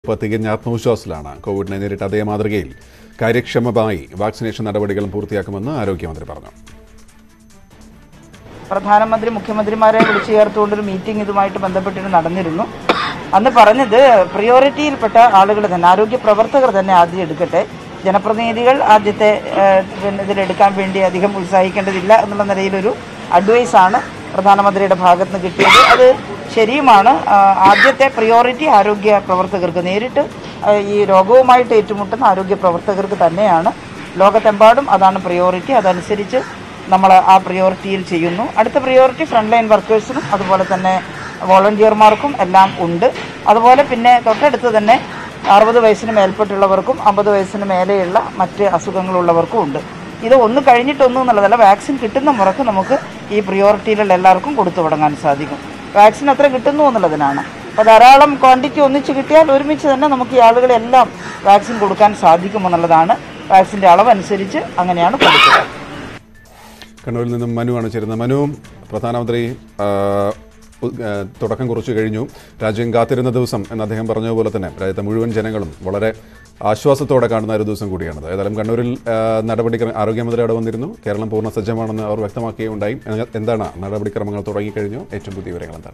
ഇപ്പോൾ തികഞ്ഞ ആത്മവിശ്വാസത്തിലാണ് കോവിഡിനെ നേരിട്ട അതേ മാതൃകയിൽ കാര്യക്ഷമമായി വാക്സിനേഷൻ നടപടികളും പൂർത്തിയാക്കുമെന്ന് ആരോഗ്യമന്ത്രി പറഞ്ഞു പ്രധാനമന്ത്രി മുഖ്യമന്ത്രിമാരെ വിളിച്ചു ചേർത്തുകൊണ്ടൊരു മീറ്റിംഗ് ഇതുമായിട്ട് ബന്ധപ്പെട്ടിട്ട് നടന്നിരുന്നു അന്ന് പറഞ്ഞത് പ്രിയോറിറ്റിയിൽപ്പെട്ട ആളുകൾ തന്നെ ആരോഗ്യ പ്രവർത്തകർ തന്നെ ആദ്യം എടുക്കട്ടെ ജനപ്രതിനിധികൾ ആദ്യത്തെ ഏഹ്, പിന്നെ ഇതിലെടുക്കാൻ വേണ്ടി അധികം ഉത്സാഹിക്കേണ്ടതില്ല എന്നുള്ള നിലയിലൊരു അഡ്വൈസാണ് പ്രധാനമന്ത്രിയുടെ ഭാഗത്ത് നിന്ന് കിട്ടിയത് അത് ശരിയുമാണ് ആ, ആദ്യത്തെ പ്രിയോറിറ്റി ആരോഗ്യ പ്രവർത്തകർക്ക് നേരിട്ട് ആ, ഈ രോഗവുമായിട്ട് ഏറ്റുമുട്ടുന്ന ആരോഗ്യ പ്രവർത്തകർക്ക് തന്നെയാണ് ലോകത്തെമ്പാടും അതാണ് പ്രിയോറിറ്റി അതനുസരിച്ച് നമ്മൾ ആ പ്രിയോറിറ്റിയിൽ ചെയ്യുന്നു അടുത്ത പ്രിയോറിറ്റി ഫ്രണ്ട് ലൈൻ വർക്കേഴ്സിനും അതുപോലെ തന്നെ വോളണ്ടിയർമാർക്കും എല്ലാം ഉണ്ട് അതുപോലെ പിന്നെ തൊട്ടടുത്ത് തന്നെ അറുപത് വയസ്സിന് മേൽപ്പെട്ടുള്ളവർക്കും അമ്പത് വയസ്സിന് മേലെയുള്ള മറ്റ് അസുഖങ്ങളുള്ളവർക്കും ഉണ്ട് ഇത് ഒന്ന് കഴിഞ്ഞിട്ടൊന്നും എന്നുള്ളതല്ല വാക്സിൻ കിട്ടുന്ന മുറക്ക് നമുക്ക് ഈ പ്രിയോറിറ്റിയിലുള്ള എല്ലാവർക്കും കൊടുത്തു തുടങ്ങാൻ സാധിക്കും വാക്സിൻ എത്ര കിട്ടുന്നു എന്നുള്ളതിനാണ് അപ്പോൾ ധാരാളം ക്വാണ്ടിറ്റി ഒന്നിച്ച് കിട്ടിയാൽ ഒരുമിച്ച് തന്നെ നമുക്ക് ഈ ആളുകളെല്ലാം വാക്സിൻ കൊടുക്കാൻ സാധിക്കുമെന്നുള്ളതാണ് വാക്സിൻ്റെ അളവനുസരിച്ച് അങ്ങനെയാണ് കൊടുക്കുക കണ്ണൂരിൽ നിന്നും മനുവാണ് ചേരുന്നത് മനു പ്രധാനമന്ത്രി ആ, ഉ- ആ, തുടക്കം കുറിച്ചു കഴിഞ്ഞു രാജ്യം കാത്തിരുന്ന ദിവസം എന്ന് അദ്ദേഹം പറഞ്ഞതുപോലെ തന്നെ രാജ്യത്തെ മുഴുവൻ ജനങ്ങളും വളരെ ആശ്വാസത്തോടെ കാണുന്ന ഒരു ദിവസം കൂടിയാണത് ഏതായാലും കണ്ണൂരിൽ ആ, നടപടിക്രമ ആരോഗ്യമന്ത്രി അവിടെ വന്നിരുന്നു കേരളം പൂർണ്ണ സജ്ജമാണെന്ന് അവർ വ്യക്തമാക്കുകയുണ്ടായി എന്ന- എന്താണ് നടപടിക്രമങ്ങൾ തുടങ്ങിക്കഴിഞ്ഞു ഏറ്റവും പുതിയ വിവരങ്ങൾ എന്താണ്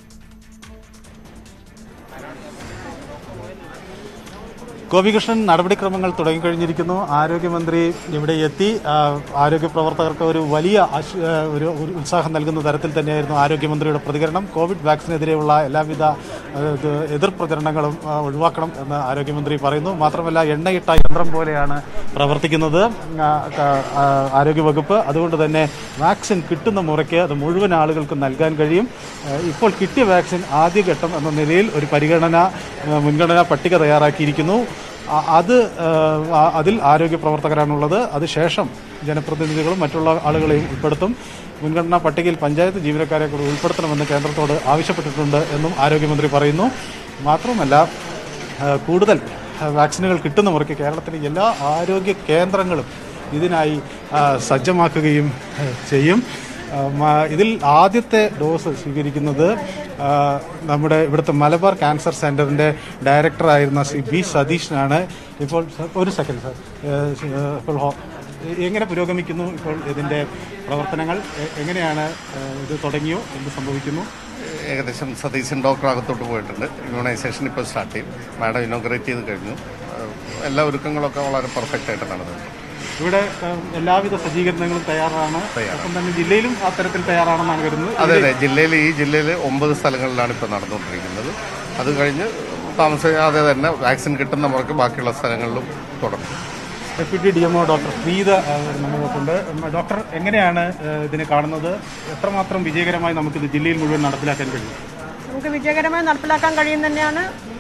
ഗോപികൃഷ്ണൻ നടപടിക്രമങ്ങൾ തുടങ്ങിക്കഴിഞ്ഞിരിക്കുന്നു ആരോഗ്യമന്ത്രി ഇവിടെ എത്തി ആ, ആരോഗ്യ പ്രവർത്തകർക്ക് ഒരു വലിയ ആശ്- ആ, ഒരു ഒരു ഉത്സാഹം നൽകുന്ന തരത്തിൽ തന്നെയായിരുന്നു ആരോഗ്യമന്ത്രിയുടെ പ്രതികരണം കോവിഡ് വാക്സിനെതിരെയുള്ള എല്ലാവിധ ആ, ഇത് എതിർ പ്രചരണങ്ങളും ആ, ഒഴിവാക്കണം എന്ന് ആരോഗ്യമന്ത്രി പറയുന്നു മാത്രമല്ല എണ്ണയിട്ട യന്ത്രം പോലെയാണ് പ്രവർത്തിക്കുന്നത് ആ, ക- ആ, ആരോഗ്യവകുപ്പ് അതുകൊണ്ട് തന്നെ വാക്സിൻ കിട്ടുന്ന മുറയ്ക്ക് അത് മുഴുവൻ ആളുകൾക്കും നൽകാൻ കഴിയും ആ, ഇപ്പോൾ കിട്ടിയ വാക്സിൻ ആദ്യഘട്ടം എന്ന നിലയിൽ ഒരു പരിഗണന ആ, മുൻഗണനാ പട്ടിക തയ്യാറാക്കിയിരിക്കുന്നു ആ, അത് ആ, ആ- അതിൽ ആരോഗ്യ പ്രവർത്തകരാണുള്ളത് അതിനുശേഷം ജനപ്രതിനിധികളും മറ്റുള്ള ആളുകളെയും ഉൾപ്പെടുത്തും മുൻഗണനാ പട്ടികയിൽ പഞ്ചായത്ത് ജീവനക്കാരെ കൂടി ഉൾപ്പെടുത്തണമെന്ന് കേന്ദ്രത്തോട് ആവശ്യപ്പെട്ടിട്ടുണ്ട് എന്നും ആരോഗ്യമന്ത്രി പറയുന്നു മാത്രമല്ല ആ, കൂടുതൽ ആ, വാക്സിനുകൾ കിട്ടുന്ന മുറയ്ക്ക് കേരളത്തിലെ എല്ലാ ആരോഗ്യ കേന്ദ്രങ്ങളും ഇതിനായി ആ, സജ്ജമാക്കുകയും ആ, ചെയ്യും ആ, മ- ഇതിൽ ആദ്യത്തെ ഡോസ് സ്വീകരിക്കുന്നത് ആ, നമ്മുടെ ഇവിടുത്തെ മലബാർ ക്യാൻസർ സെൻറ്ററിൻ്റെ ഡയറക്ടറായിരുന്ന ശ്രീ ബി സതീഷിനാണ് ഇപ്പോൾ സർ, ഒരു സെക്കൻഡ് സാർ ഏഹ്, ശ്രീ, ഏഹ്, ഇപ്പോൾ ഹോ- എങ്ങനെ പുരോഗമിക്കുന്നു ഇപ്പോൾ ഇതിൻ്റെ പ്രവർത്തനങ്ങൾ എ- എങ്ങനെയാണ് ഏഹ്, ഇത് തുടങ്ങിയോ എന്ത് സംഭവിക്കുന്നു ഏകദേശം സതീശൻ ഡോക്ടർ അകത്തോട്ട് പോയിട്ടുണ്ട് ഇമ്മ്യൂണൈസേഷൻ ഇപ്പോൾ സ്റ്റാർട്ട് ചെയ്യും മാഡം ഇനോഗ്രേറ്റ് ചെയ്ത് കഴിഞ്ഞു ഏഹ് എല്ലാ ഒരുക്കങ്ങളൊക്കെ വളരെ പെർഫെക്റ്റ് ആയിട്ട് നടന്നിട്ടുണ്ട് ഇവിടെ ഏഹ്, എല്ലാവിധ സജ്ജീകരണങ്ങളും തയ്യാറാണ് ഒപ്പം തന്നെ ജില്ലയിലും അത്തരത്തിൽ തയ്യാറാണെന്നാണ് കരുതുന്നത് അതെ അതെ ജില്ലയിൽ ഈ ജില്ലയിൽ ഒമ്പത് സ്ഥലങ്ങളിലാണ് ഇപ്പോൾ നടന്നുകൊണ്ടിരിക്കുന്നത് അത് കഴിഞ്ഞ് താമസിയാതെ തന്നെ വാക്സിൻ കിട്ടുന്ന മുറയ്ക്ക് ബാക്കിയുള്ള സ്ഥലങ്ങളിലും തുടങ്ങും deputy D MO doctor Preetha ഏഹ്, നമ്മൾക്കുണ്ട് ഉം, ഡോക്ടർ എങ്ങനെയാണ് ഏഹ്, ഇതിനെ കാണുന്നത് എത്രമാത്രം വിജയകരമായി നമുക്കിത് ജില്ലയിൽ മുഴുവൻ നടപ്പിലാക്കാൻ കഴിയും നമുക്ക് വിജയകരമായി നടപ്പിലാക്കാൻ കഴിയും തന്നെയാണ്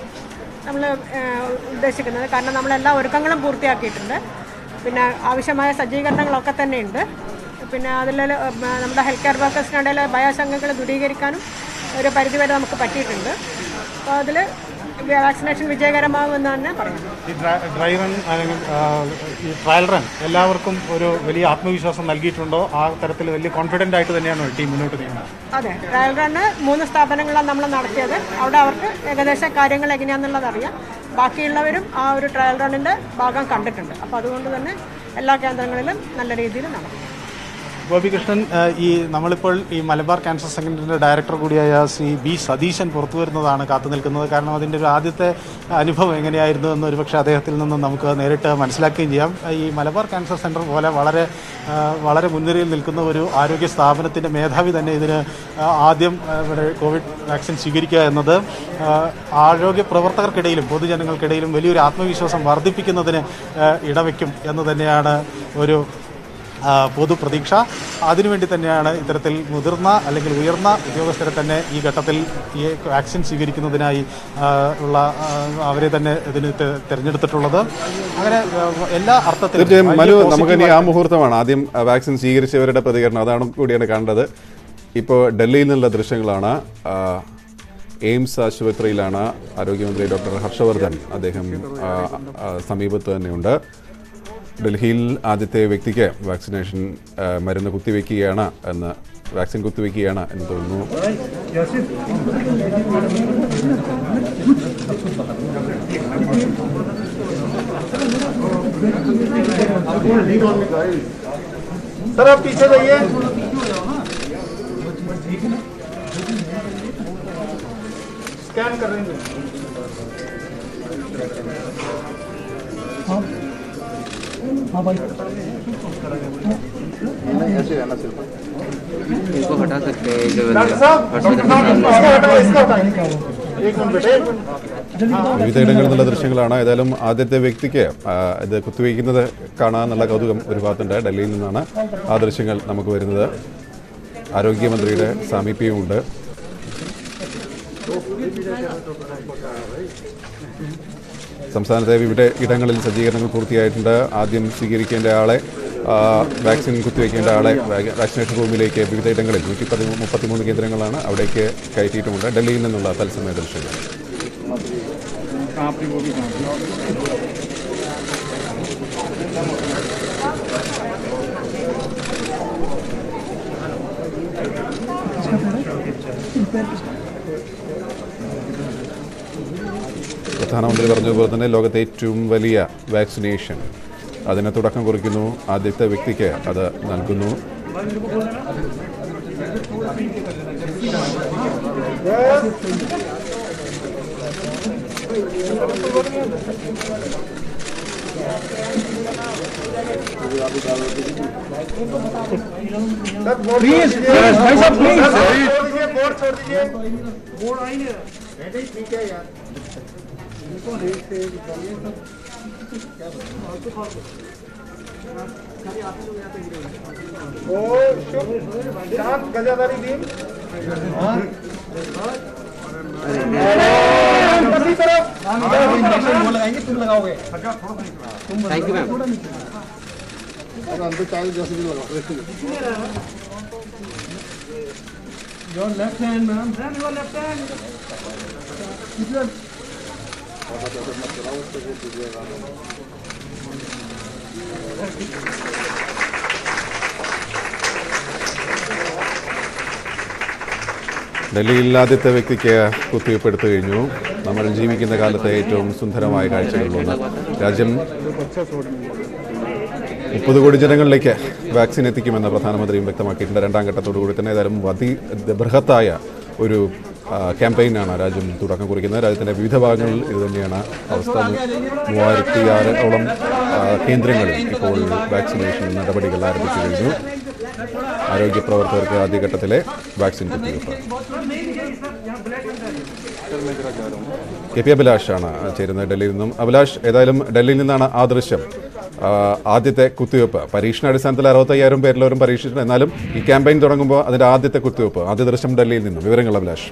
നമ്മൾ ഉദ്ദേശിക്കുന്നത് കാരണം നമ്മളെല്ലാ ഒരുക്കങ്ങളും പൂർത്തിയാക്കിയിട്ടുണ്ട് പിന്നെ ആവശ്യമായ സജ്ജീകരണങ്ങളൊക്കെ തന്നെയുണ്ട് പിന്നെ അതിൽ നമ്മുടെ ഹെൽത്ത് കെയർ വർക്കേഴ്സിനിടയിൽ ഭയാശങ്കകൾ ദൂരീകരിക്കാനും ഒരു പരിധിവരെ നമുക്ക് പറ്റിയിട്ടുണ്ട് അപ്പോൾ അതിൽ വാക്സിനേഷൻ വിജയകരമാകുമെന്ന് തന്നെ പറയാം ഈ ഡ്ര- ഡ്രൈ റൺ അല്ലെങ്കിൽ ആ, ഈ ട്രയൽ റൺ എല്ലാവർക്കും ഒരു വലിയ ആത്മവിശ്വാസം നൽകിയിട്ടുണ്ടോ ആ തരത്തിൽ വലിയ കോൺഫിഡൻ്റ് ആയിട്ട് തന്നെയാണോ ടീം മുന്നോട്ട് നീങ്ങുന്നത് അതെ ട്രയൽ റണ്ണ് മൂന്ന് സ്ഥാപനങ്ങളാണ് നമ്മൾ നടത്തിയത് അവിടെ അവർക്ക് ഏകദേശം കാര്യങ്ങൾ എങ്ങനെയാണെന്നുള്ളത് അറിയാം ബാക്കിയുള്ളവരും ആ ഒരു ട്രയൽ റണ്ണിൻ്റെ ഭാഗം കണ്ടിട്ടുണ്ട് അപ്പോൾ അതുകൊണ്ട് തന്നെ എല്ലാ കേന്ദ്രങ്ങളിലും നല്ല രീതിയിൽ നടക്കും ഗോപികൃഷ്ണൻ ആ, ഈ നമ്മളിപ്പോൾ ഈ മലബാർ ക്യാൻസർ സെന്ററിന്റെ ഡയറക്ടർ കൂടിയായ ശ്രീ ബി സതീശൻ പുറത്തു വരുന്നതാണ് കാത്തു നിൽക്കുന്നത് കാരണം അതിൻ്റെ ഒരു ആദ്യത്തെ അനുഭവം എങ്ങനെയായിരുന്നു എന്ന് ഒരുപക്ഷെ അദ്ദേഹത്തിൽ നിന്ന് നമുക്ക് നേരിട്ട് മനസ്സിലാക്കുകയും ചെയ്യാം ഈ മലബാർ ക്യാൻസർ സെന്റർ പോലെ വളരെ ആ, വളരെ മുൻനിരയിൽ നിൽക്കുന്ന ഒരു ആരോഗ്യ സ്ഥാപനത്തിൻ്റെ മേധാവി തന്നെ ഇതിന് ആ, ആദ്യം ആ, ഇവിടെ കോവിഡ് വാക്സിൻ സ്വീകരിക്കുക എന്നത് ആ, ആരോഗ്യ പ്രവർത്തകർക്കിടയിലും പൊതുജനങ്ങൾക്കിടയിലും വലിയൊരു ആത്മവിശ്വാസം വർദ്ധിപ്പിക്കുന്നതിന് ആ, ഇടവയ്ക്കും എന്ന് തന്നെയാണ് ഒരു ആ, പൊതുപ്രതീക്ഷ അതിനുവേണ്ടി തന്നെയാണ് ഇത്തരത്തിൽ മുതിർന്ന അല്ലെങ്കിൽ ഉയർന്ന ഉദ്യോഗസ്ഥരെ തന്നെ ഈ ഘട്ടത്തിൽ ഈ വാക്സിൻ സ്വീകരിക്കുന്നതിനായി ആ, ഉള്ള ആ, അവരെ തന്നെ ഇതിന് തെ- തിരഞ്ഞെടുത്തിട്ടുള്ളത് അങ്ങനെ ആ, എല്ലാ അർത്ഥത്തിലും തീർച്ചയായും വലിയ മനു positive നമുക്കിനി ആ മുഹൂർത്തമാണ് ആദ്യം ആ, വാക്സിൻ സ്വീകരിച്ചവരുടെ പ്രതികരണം അതാണ് കൂടിയാണ് കാണേണ്ടത് ഇപ്പോൾ ഡൽഹിയിൽ നിന്നുള്ള ദൃശ്യങ്ങളാണ് ആ, എയിംസ് ആശുപത്രിയിലാണ് ആരോഗ്യമന്ത്രി ഡോക്ടർ ഹർഷവർദ്ധൻ അദ്ദേഹം ആ, ആ, സമീപത്ത് തന്നെയുണ്ട് ഡൽഹിയിൽ ആദ്യത്തെ വ്യക്തിക്ക് വാക്സിനേഷൻ ആ, മരുന്ന് കുത്തിവെക്കുകയാണ് എന്ന് വാക്സിൻ കുത്തിവെക്കുകയാണ് എന്ന് തോന്നുന്നു सर आप पीछे जाइए स्कैन कर रहे हैं इसको हटा सकते हैं जो डॉक्टर साहब डॉक्टर साहब इसको हटाओ इसको हटाओ एक मिनट बेटे एक मिनट വിവിധ ഇടങ്ങളിൽ നിന്നുള്ള ദൃശ്യങ്ങളാണ് ഏതായാലും ആദ്യത്തെ വ്യക്തിക്ക് ആ, ഇത് കുത്തിവയ്ക്കുന്നത് കാണാനുള്ള കൗതുകം ഒരു ഭാഗത്തുണ്ട് ഡൽഹിയിൽ നിന്നാണ് ആ ദൃശ്യങ്ങൾ നമുക്ക് വരുന്നത് ആരോഗ്യമന്ത്രിയുടെ സാമീപ്യവുമുണ്ട് സംസ്ഥാനത്തെ വിവിധ ഇടങ്ങളിൽ സജ്ജീകരണങ്ങൾ പൂർത്തിയായിട്ടുണ്ട് ആദ്യം സ്വീകരിക്കേണ്ട ആളെ ആ, വാക്സിൻ കുത്തിവയ്ക്കേണ്ട ആളെ വാ- വാക്സിനേഷൻ റൂമിലേക്ക് വിവിധ ഇടങ്ങളിൽ നൂറ്റി പതി മുപ്പത്തിമൂന്ന് കേന്ദ്രങ്ങളാണ് അവിടേക്ക് കയറ്റിയിട്ടുമുണ്ട് ഡൽഹിയിൽ നിന്നുള്ള തത്സമയ ദൃശ്യങ്ങൾ പ്രധാനമന്ത്രി പറഞ്ഞതുപോലെ തന്നെ ലോകത്തെ ഏറ്റവും വലിയ വാക്സിനേഷൻ അതിന് തുടക്കം കുറിക്കുന്നു ആദ്യത്തെ വ്യക്തിക്ക് അത് നൽകുന്നു प्लीज भाई साहब प्लीज छोड़ दीजिए बोर्ड छोड़ दीजिए बोर्ड आएंगे बेटे ठीक है यार ओ शुभ शांत गजाधारी भीम दूसरी तरफ इंजेक्शन वो लगाएंगे तुम लगाओगे thank you ma'am Your left hand, ma'am. Then your left hand. ഡൽഹിയിൽ ആദ്യത്തെ വ്യക്തിക്ക് കുത്തിവയ്പ് എടുത്തു കഴിഞ്ഞു നമ്മൾ ജീവിക്കുന്ന കാലത്തെ ഏറ്റവും സുന്ദരമായ കാഴ്ചകളിലൊന്ന് രാജ്യം മുപ്പത് കോടി ജനങ്ങളിലേക്ക് വാക്സിൻ എത്തിക്കുമെന്ന് പ്രധാനമന്ത്രിയും വ്യക്തമാക്കിയിട്ടുണ്ട് രണ്ടാം ഘട്ടത്തോടു കൂടി തന്നെ ഏതായാലും അതി ബൃഹത്തായ ഒരു ആ, ക്യാമ്പയിനാണ് രാജ്യം തുടക്കം കുറിക്കുന്നത് രാജ്യത്തിൻ്റെ വിവിധ ഭാഗങ്ങളിൽ ഇത് തന്നെയാണ് അവസ്ഥ മൂവായിരത്തി ആറോളം ആ, കേന്ദ്രങ്ങളിൽ ഇപ്പോൾ വാക്സിനേഷൻ നടപടികൾ ആരംഭിച്ചു കഴിഞ്ഞു ആരോഗ്യ പ്രവർത്തകർക്ക് ആദ്യഘട്ടത്തിലെ വാക്സിൻ കുത്തിവയ്പ്പ് കെ പി അഭിലാഷാണ് ചേരുന്നത് ഡൽഹിയിൽ നിന്നും അഭിലാഷ് ഏതായാലും ഡൽഹിയിൽ നിന്നാണ് ആ ദൃശ്യം ആ, ആദ്യത്തെ കുത്തിവയ്പ്പ് പരീക്ഷണാടിസ്ഥാനത്തിൽ അറുപത്തയ്യായിരം പേരിലോരും പരീക്ഷിച്ചിട്ടുണ്ട് എന്നാലും ഈ ക്യാമ്പയിൻ തുടങ്ങുമ്പോൾ അതിന്റെ ആദ്യത്തെ കുത്തിവയ്പ്പ് ആദ്യ ദൃശ്യം ഡൽഹിയിൽ നിന്നും വിവരങ്ങൾ അഭിലാഷ്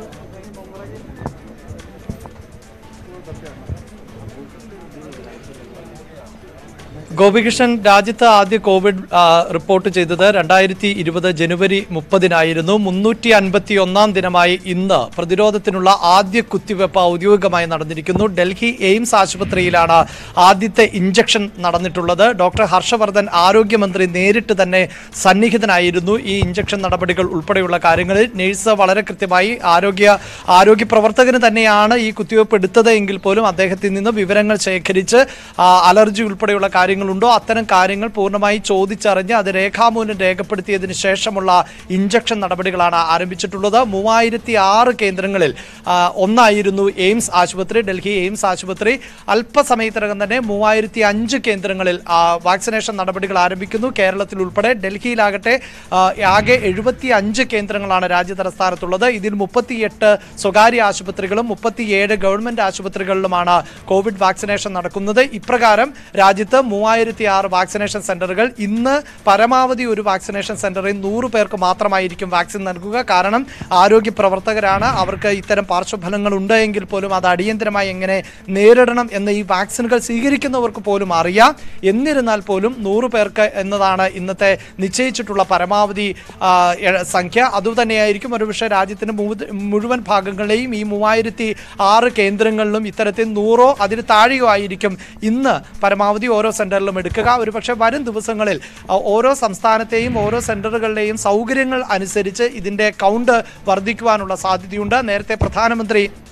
ഗോപികൃഷ്ണൻ രാജ്യത്ത് ആദ്യ കോവിഡ് ആ, റിപ്പോർട്ട് ചെയ്തത് രണ്ടായിരത്തി ഇരുപത് ജനുവരി മുപ്പതിനായിരുന്നു മുന്നൂറ്റി അൻപത്തി ഒന്നാം ദിനമായി ഇന്ന് പ്രതിരോധത്തിനുള്ള ആദ്യ കുത്തിവെപ്പ് ഔദ്യോഗികമായി നടന്നിരിക്കുന്നു ഡൽഹി എയിംസ് ആശുപത്രിയിലാണ് ആദ്യത്തെ ഇഞ്ചക്ഷൻ നടന്നിട്ടുള്ളത് ഡോക്ടർ ഹർഷവർദ്ധൻ ആരോഗ്യമന്ത്രി നേരിട്ട് തന്നെ സന്നിഹിതനായിരുന്നു ഈ ഇഞ്ചക്ഷൻ നടപടികൾ ഉൾപ്പെടെയുള്ള കാര്യങ്ങളിൽ നേഴ്സ് വളരെ കൃത്യമായി ആരോഗ്യ ആരോഗ്യ പ്രവർത്തകന് തന്നെയാണ് ഈ കുത്തിവയ്പ്പ് എടുത്തത് എങ്കിൽ പോലും അദ്ദേഹത്തിൽ നിന്ന് വിവരങ്ങൾ ശേഖരിച്ച് ആ, അലർജി ഉൾപ്പെടെയുള്ള കാര്യങ്ങളുണ്ടോ അത്തരം കാര്യങ്ങൾ പൂർണ്ണമായി ചോദിച്ചറിഞ്ഞ് അത് രേഖാമൂലം രേഖപ്പെടുത്തിയതിന് ശേഷമുള്ള ഇഞ്ചക്ഷൻ നടപടികളാണ് ആരംഭിച്ചിട്ടുള്ളത് മൂവായിരത്തി ആറ് കേന്ദ്രങ്ങളിൽ ആ, ഒന്നായിരുന്നു എയിംസ് ആശുപത്രി ഡൽഹി എയിംസ് ആശുപത്രി അല്പസമയത്തിനകം തന്നെ മൂവായിരത്തി അഞ്ച് കേന്ദ്രങ്ങളിൽ ആ, വാക്സിനേഷൻ നടപടികൾ ആരംഭിക്കുന്നു കേരളത്തിൽ ഉൾപ്പെടെ ഡൽഹിയിലാകട്ടെ ആ, ആകെ എഴുപത്തി അഞ്ച് കേന്ദ്രങ്ങളാണ് രാജ്യ തലസ്ഥാനത്തുള്ളത് ഇതിൽ മുപ്പത്തിയെട്ട് സ്വകാര്യ ആശുപത്രികളും മുപ്പത്തിയേഴ് ഗവൺമെന്റ് ആശുപത്രികളിലുമാണ് കോവിഡ് വാക്സിനേഷൻ നടക്കുന്നത് ഇപ്രകാരം രാജ്യത്ത് മൂവായിരത്തി ആറ് വാക്സിനേഷൻ സെന്ററുകൾ ഇന്ന് പരമാവധി ഒരു വാക്സിനേഷൻ സെന്ററിൽ നൂറ് പേർക്ക് മാത്രമായിരിക്കും വാക്സിൻ നൽകുക കാരണം ആരോഗ്യ പ്രവർത്തകരാണ് അവർക്ക് ഇത്തരം പാർശ്വഫലങ്ങൾ ഉണ്ട് എങ്കിൽ പോലും അത് അടിയന്തരമായി എങ്ങനെ നേരിടണം എന്ന് ഈ വാക്സിനുകൾ സ്വീകരിക്കുന്നവർക്ക് പോലും അറിയാം എന്നിരുന്നാൽ പോലും നൂറ് പേർക്ക് എന്നതാണ് ഇന്നത്തെ നിശ്ചയിച്ചിട്ടുള്ള പരമാവധി ആ, എ- സംഖ്യ അതുതന്നെയായിരിക്കും ഒരുപക്ഷെ രാജ്യത്തിന് മുഴു- മുഴുവൻ ഭാഗങ്ങളിലെയും ഈ മൂവായിരത്തി ആറ് കേന്ദ്രങ്ങളിലും ഇത്തരത്തിൽ നൂറോ അതിന് താഴെയോ ആയിരിക്കും ഇന്ന് പരമാവധി ഓരോ സെന്ററിലും എടുക്കുക ഒരുപക്ഷെ വരും ദിവസങ്ങളിൽ ആ, ഓരോ സംസ്ഥാനത്തെയും ഓരോ സെന്ററുകളുടെയും സൗകര്യങ്ങൾ അനുസരിച്ച് ഇതിന്റെ കൗണ്ട് വർദ്ധിക്കുവാനുള്ള സാധ്യതയുണ്ട് നേരത്തെ പ്രധാനമന്ത്രി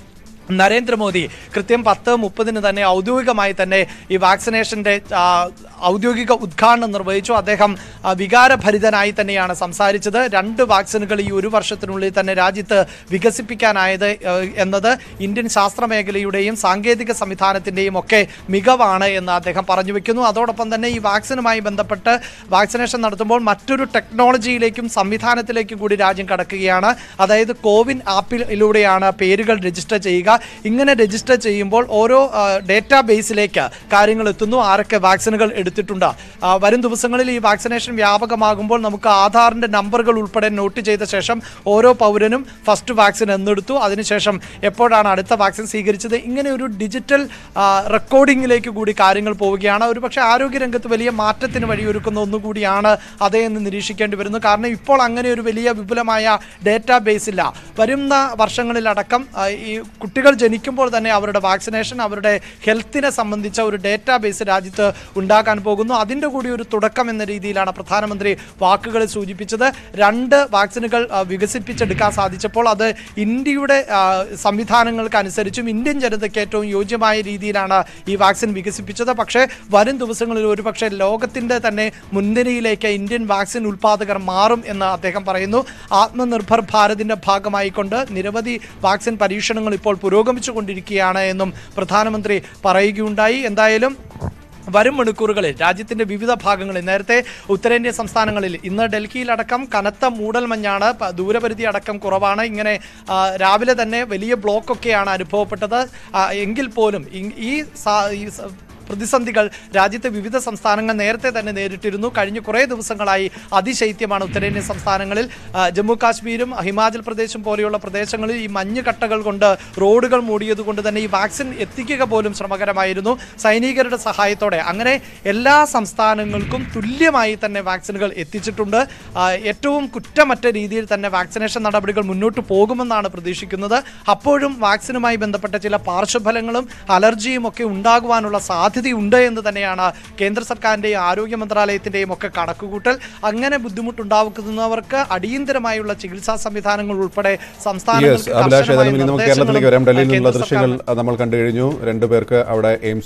നരേന്ദ്രമോദി കൃത്യം പത്ത് മുപ്പതിന് തന്നെ ഔദ്യോഗികമായി തന്നെ ഈ വാക്സിനേഷന്റെ ആ, ഔദ്യോഗിക ഉദ്ഘാടനം നിർവഹിച്ചു അദ്ദേഹം ആ, വികാരഭരിതനായി തന്നെയാണ് സംസാരിച്ചത് രണ്ട് വാക്സിനുകൾ ഈ ഒരു വർഷത്തിനുള്ളിൽ തന്നെ രാജ്യത്ത് വികസിപ്പിക്കാനായത് ആ, എന്നത് ഇന്ത്യൻ ശാസ്ത്ര മേഖലയുടെയും സാങ്കേതിക സംവിധാനത്തിന്റെയും ഒക്കെ മികവാണ് എന്ന് അദ്ദേഹം പറഞ്ഞു വെക്കുന്നു അതോടൊപ്പം തന്നെ ഈ വാക്സിനുമായി ബന്ധപ്പെട്ട് വാക്സിനേഷൻ നടത്തുമ്പോൾ മറ്റൊരു ടെക്നോളജിയിലേക്കും സംവിധാനത്തിലേക്കും കൂടി രാജ്യം കടക്കുകയാണ് അതായത് കോവിൻ ആപ്പിലൂടെയാണ് പേരുകൾ രജിസ്റ്റർ ചെയ്യുക ഇങ്ങനെ രജിസ്റ്റർ ചെയ്യുമ്പോൾ ഓരോ ഡേറ്റാ ബേസിലേക്ക് കാര്യങ്ങൾ എത്തുന്നു ആരൊക്കെ വാക്സിനുകൾ എടുത്തിട്ടുണ്ട് ആ, വരും ദിവസങ്ങളിൽ ഈ വാക്സിനേഷൻ വ്യാപകമാകുമ്പോൾ നമുക്ക് ആധാറിന്റെ നമ്പറുകൾ ഉൾപ്പെടെ നോട്ട് ചെയ്ത ശേഷം ഓരോ പൗരനും ഫസ്റ്റ് വാക്സിൻ എന്നെടുത്തു അതിനുശേഷം എപ്പോഴാണ് അടുത്ത വാക്സിൻ സ്വീകരിച്ചത് ഇങ്ങനെ ഒരു ഡിജിറ്റൽ ആ, റെക്കോർഡിങ്ങിലേക്ക് കൂടി കാര്യങ്ങൾ പോവുകയാണ് ഒരുപക്ഷെ ആരോഗ്യരംഗത്ത് വലിയ മാറ്റത്തിന് വഴിയൊരുക്കുന്ന ഒന്നുകൂടിയാണ് അതേ എന്ന് നിരീക്ഷിക്കേണ്ടി വരുന്നു കാരണം ഇപ്പോൾ അങ്ങനെ ഒരു വലിയ വിപുലമായ ഡേറ്റാ ബേസ് ഇല്ല വരുന്ന വർഷങ്ങളിലടക്കം ആ, ഈ കുട്ടികൾ ജനിക്കുമ്പോൾ തന്നെ അവരുടെ വാക്സിനേഷൻ അവരുടെ ഹെൽത്തിനെ സംബന്ധിച്ച ഒരു ഡേറ്റാ ബേസ് രാജ്യത്ത് ഉണ്ടാക്കാൻ പോകുന്നു അതിൻ്റെ കൂടി ഒരു തുടക്കം എന്ന രീതിയിലാണ് പ്രധാനമന്ത്രി വാക്കുകളിൽ സൂചിപ്പിച്ചത് രണ്ട് വാക്സിനുകൾ ആ, വികസിപ്പിച്ചെടുക്കാൻ സാധിച്ചപ്പോൾ അത് ഇന്ത്യയുടെ ആ, സംവിധാനങ്ങൾക്ക് അനുസരിച്ചും ഇന്ത്യൻ ജനതയ്ക്ക് ഏറ്റവും യോജ്യമായ രീതിയിലാണ് ഈ വാക്സിൻ വികസിപ്പിച്ചത് പക്ഷേ വരും ദിവസങ്ങളിൽ ഒരുപക്ഷെ ലോകത്തിൻ്റെ തന്നെ മുൻനിരയിലേക്ക് ഇന്ത്യൻ വാക്സിൻ ഉൽപ്പാദകർ മാറും എന്ന് അദ്ദേഹം പറയുന്നു ആത്മനിർഭർ ഭാരതിന്റെ ഭാഗമായിക്കൊണ്ട് നിരവധി വാക്സിൻ പരീക്ഷണങ്ങൾ ഇപ്പോൾ പുരോഗമിച്ചുകൊണ്ടിരിക്കുകയാണ് എന്നും പ്രധാനമന്ത്രി പറയുകയുണ്ടായി എന്തായാലും വരും മണിക്കൂറുകളിൽ രാജ്യത്തിന്റെ വിവിധ ഭാഗങ്ങളിൽ നേരത്തെ ഉത്തരേന്ത്യൻ സംസ്ഥാനങ്ങളിൽ ഇന്ന് ഡൽഹിയിലടക്കം കനത്ത മൂടൽമഞ്ഞാണ് പ- ദൂരപരിധി അടക്കം കുറവാണ് ഇങ്ങനെ ആ, രാവിലെ തന്നെ വലിയ ബ്ലോക്കൊക്കെയാണ് അനുഭവപ്പെട്ടത് ആ, എങ്കിൽ പോലും ഇ- ഈ സാ- ഈ സ- പ്രതിസന്ധികൾ രാജ്യത്തെ വിവിധ സംസ്ഥാനങ്ങൾ നേരത്തെ തന്നെ നേരിട്ടിരുന്നു കഴിഞ്ഞ കുറേ ദിവസങ്ങളായി അതിശൈത്യമാണ് ഉത്തരേന്ത്യൻ സംസ്ഥാനങ്ങളിൽ ആ, ജമ്മു കാശ്മീരും ഹിമാചൽ പ്രദേശും പോലെയുള്ള പ്രദേശങ്ങളിൽ ഈ മഞ്ഞുകട്ടകൾ കൊണ്ട് റോഡുകൾ മൂടിയത് കൊണ്ട് തന്നെ ഈ വാക്സിൻ എത്തിക്കുക പോലും ശ്രമകരമായിരുന്നു സൈനികരുടെ സഹായത്തോടെ അങ്ങനെ എല്ലാ സംസ്ഥാനങ്ങൾക്കും തുല്യമായി തന്നെ വാക്സിനുകൾ എത്തിച്ചിട്ടുണ്ട് ആ, ഏറ്റവും കുറ്റമറ്റ രീതിയിൽ തന്നെ വാക്സിനേഷൻ നടപടികൾ മുന്നോട്ട് പോകുമെന്നാണ് പ്രതീക്ഷിക്കുന്നത് അപ്പോഴും വാക്സിനുമായി ബന്ധപ്പെട്ട ചില പാർശ്വഫലങ്ങളും അലർജിയും ഒക്കെ ഉണ്ടാകുവാനുള്ള സാധ്യതയുണ്ട് എന്ന് തന്നെയാണ് കേന്ദ്ര സർക്കാരിന്റെയും ആരോഗ്യ മന്ത്രാലയത്തിന്റെയും ഒക്കെ കണക്കുകൂട്ടൽ അങ്ങനെ ബുദ്ധിമുട്ടുണ്ടാക്കുന്നവർക്ക് അടിയന്തരമായുള്ള ചികിത്സാ സംവിധാനങ്ങൾ ഉൾപ്പെടെ യെസ് സംസ്ഥാനങ്ങൾക്ക് അഭിലാഷ് കർശനമായ ഏതായാലും ഇനി നമുക്ക് നിർദ്ദേശങ്ങളും, കേരളത്തിലേക്ക് വരാം ആ, ഡൽഹിയിൽ നിന്നുള്ള കേന്ദ്ര ദൃശ്യങ്ങൾ സർക്കാർ നമ്മൾ കണ്ടു കഴിഞ്ഞു രണ്ടുപേർക്ക് അവിടെ എയിംസ്